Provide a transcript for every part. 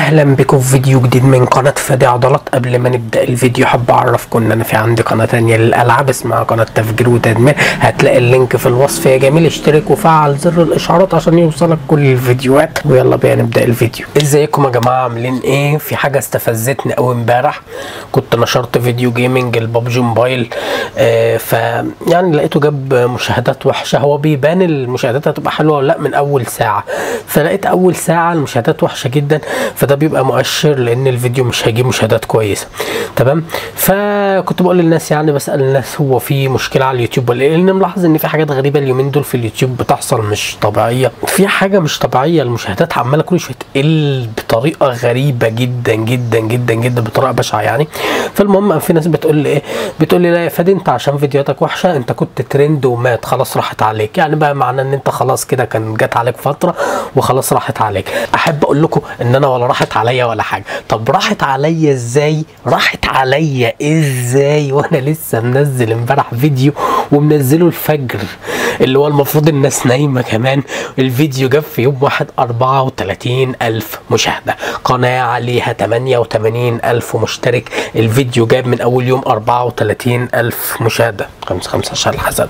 اهلا بكم في فيديو جديد من قناه فادي عضلات قبل ما نبدا الفيديو حابب اعرفكم ان انا في عندي قناه تانية للالعاب اسمها قناه تفجير وتدمير هتلاقي اللينك في الوصف يا جميل اشترك وفعل زر الاشعارات عشان يوصلك كل الفيديوهات ويلا بينا نبدا الفيديو ازيكم يا جماعه عاملين ايه في حاجه استفزتني قوي امبارح كنت نشرت فيديو جيمنج البابجي موبايل آه ف يعني لقيته جاب مشاهدات وحشه هو بيبان المشاهدات هتبقى حلوه ولا لا من اول ساعه فلقيت اول ساعه المشاهدات وحشه جدا فده بيبقى مؤشر لان الفيديو مش هيجيب مشاهدات كويسه تمام فكنت بقول للناس يعني بسال الناس هو في مشكله على اليوتيوب ولا ايه لان ملاحظ ان في حاجات غريبه اليومين دول في اليوتيوب بتحصل مش طبيعيه في حاجه مش طبيعيه المشاهدات عماله كل شويه تقل بطريقه غريبه جدا جدا جدا جدا بطريقه بشعه يعني فالمهم في ناس بتقول لي ايه بتقول لي لا يا فادي انت عشان فيديوهاتك وحشه انت كنت ترند ومات خلاص راحت عليك يعني بقى معناه ان انت خلاص كده كان جت عليك فتره وخلاص راحت عليك احب اقول لكم ان انا ولا راحت عليا ولا حاجه طب راحت عليا ازاي راحت عليا ازاي وانا لسه منزل امبارح فيديو ومنزله الفجر اللي هو المفروض الناس نايمه كمان الفيديو جاب في يوم واحد 34 الف مشاهده قناه عليها 88 الف مشترك الفيديو جاب من اول يوم 34 الف مشاهده 5 15 الحسد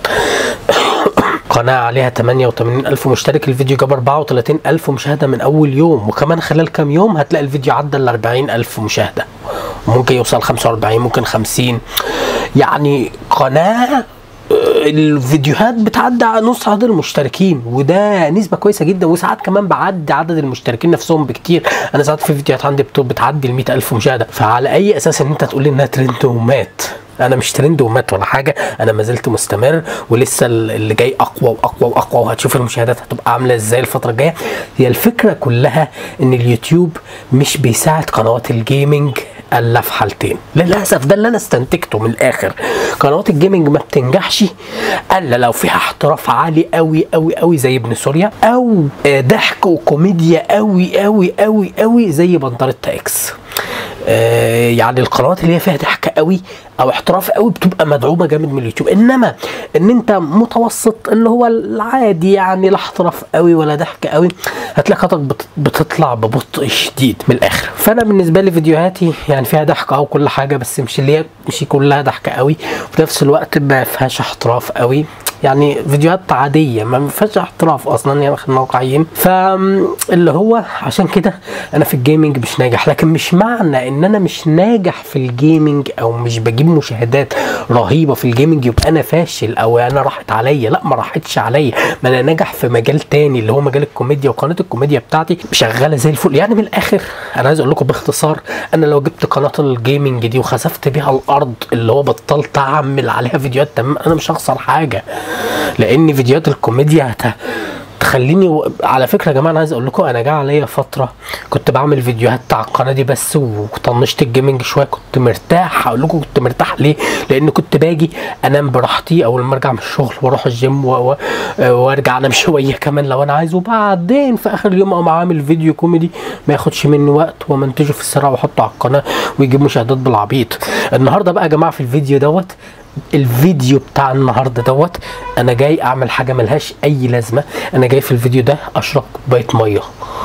قناة عليها 88 ألف مشترك الفيديو جاب 34 ألف مشاهدة من أول يوم وكمان خلال كام يوم هتلاقي الفيديو عدى ال 40 ألف مشاهدة ممكن يوصل 45 ممكن 50 يعني قناة الفيديوهات بتعدي على نص عدد المشتركين وده نسبة كويسة جدا وساعات كمان بعدي عدد المشتركين نفسهم بكتير انا ساعات في فيديوهات عندي بتعدي ال ألف مشاهدة فعلى اي اساس ان انت تقول لي انها ترند ومات انا مش ترند ومات ولا حاجه انا ما زلت مستمر ولسه اللي جاي اقوى واقوى واقوى وهتشوف المشاهدات هتبقى عامله ازاي الفتره الجايه هي الفكره كلها ان اليوتيوب مش بيساعد قنوات الجيمنج الا في حالتين للاسف ده اللي انا استنتجته من الاخر قنوات الجيمنج ما بتنجحش الا لو فيها احتراف عالي قوي قوي قوي زي ابن سوريا او ضحك وكوميديا قوي قوي قوي قوي زي بندرتا اكس آه يعني القنوات اللي هي فيها ضحك قوي او احتراف قوي بتبقى مدعومه جامد من اليوتيوب انما ان انت متوسط اللي هو العادي يعني لا احتراف قوي ولا ضحك قوي هتلاقي خطك بتطلع ببطء شديد من الاخر فانا بالنسبه لي فيديوهاتي يعني فيها ضحك او كل حاجه بس مش اللي هي مش كلها ضحك قوي وفي نفس الوقت ما فيهاش احتراف قوي يعني فيديوهات عاديه ما فيهاش احتراف اصلا يعني خلينا واقعيين فاللي هو عشان كده انا في الجيمنج مش ناجح لكن مش معنى ان انا مش ناجح في الجيمنج او مش بجيب مشاهدات رهيبه في الجيمنج يبقى انا فاشل او انا راحت عليا لا ما راحتش عليا ما انا ناجح في مجال تاني اللي هو مجال الكوميديا وقناه الكوميديا بتاعتي شغاله زي الفل يعني من الاخر انا عايز اقول لكم باختصار انا لو جبت قناه الجيمنج دي وخسفت بيها الارض اللي هو بطلت اعمل عليها فيديوهات تمام انا مش هخسر حاجه لان فيديوهات الكوميديا هت... تخليني و... على فكره يا جماعه انا عايز اقول لكم انا جه عليا فتره كنت بعمل فيديوهات على القناه دي بس وطنشت الجيمنج شويه كنت مرتاح هقول لكم كنت مرتاح ليه؟ لان كنت باجي انام براحتي اول ما ارجع من الشغل واروح الجيم و... و... وارجع انام شويه كمان لو انا عايز وبعدين في اخر اليوم اقوم عامل فيديو كوميدي ما ياخدش مني وقت ومنتجه في السرعه واحطه على القناه ويجيب مشاهدات بالعبيط النهارده بقى يا جماعه في الفيديو دوت الفيديو بتاع النهارده دوت انا جاي اعمل حاجه ملهاش اي لازمه انا جاي في الفيديو ده اشرب كوبايه ميه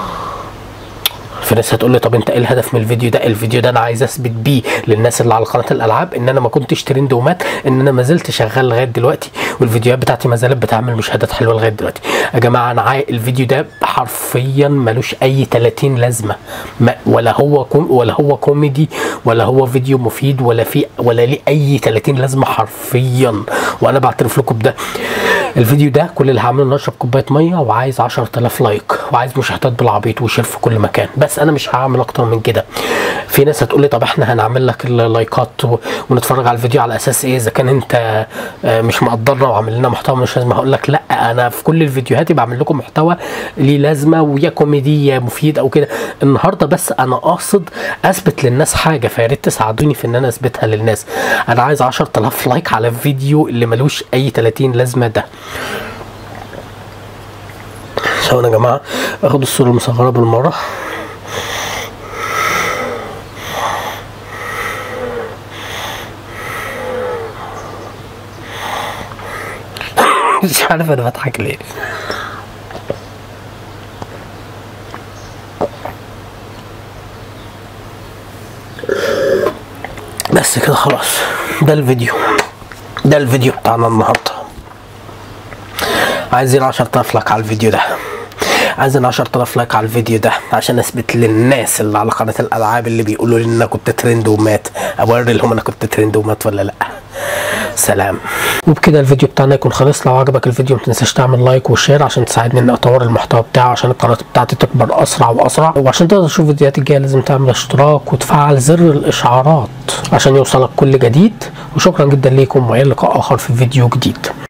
في ناس هتقول لي طب انت ايه الهدف من الفيديو ده الفيديو ده انا عايز اثبت بيه للناس اللي على قناه الالعاب ان انا ما كنتش ترند ومات ان انا ما زلت شغال لغايه دلوقتي والفيديوهات بتاعتي ما زالت بتعمل مشاهدات حلوه لغايه دلوقتي يا جماعه انا عاي... الفيديو ده حرفيا ملوش اي 30 لازمه ما ولا هو كوم... ولا هو كوميدي ولا هو فيديو مفيد ولا في ولا ليه اي 30 لازمه حرفيا وانا بعترف لكم بده الفيديو ده كل اللي هعمله ان اشرب كوبايه ميه وعايز 10000 لايك وعايز مشاهدات بالعبيط وشير في كل مكان بس انا مش هعمل اكتر من كده في ناس هتقول لي طب احنا هنعمل لك اللايكات ونتفرج على الفيديو على اساس ايه اذا كان انت مش مقدرنا وعامل لنا محتوى مش لازم هقول لك لا انا في كل الفيديوهات بعمل لكم محتوى ليه لازمه ويا كوميدي يا مفيد او كده النهارده بس انا قاصد اثبت للناس حاجه فيا ريت تساعدوني في ان انا اثبتها للناس انا عايز 10000 لايك على الفيديو اللي ملوش اي 30 لازمه ده ثواني يا جماعه اخد الصوره المصغره بالمره مش عارف انا بضحك ليه بس كده خلاص ده الفيديو ده الفيديو بتاعنا النهارده عايزين 10000 لايك على الفيديو ده عايزين 10000 لايك على الفيديو ده عشان اثبت للناس اللي على قناه الالعاب اللي بيقولوا لي ان انا كنت ترند ومات اوري لهم انا كنت ترند ومات ولا لا سلام وبكده الفيديو بتاعنا يكون خلص لو عجبك الفيديو ما تنساش تعمل لايك وشير عشان تساعدني ان اطور المحتوى بتاعي عشان القناه بتاعتي تكبر اسرع واسرع وعشان تقدر تشوف فيديوهاتي الجايه لازم تعمل اشتراك وتفعل زر الاشعارات عشان يوصلك كل جديد وشكرا جدا ليكم والى لقاء اخر في فيديو جديد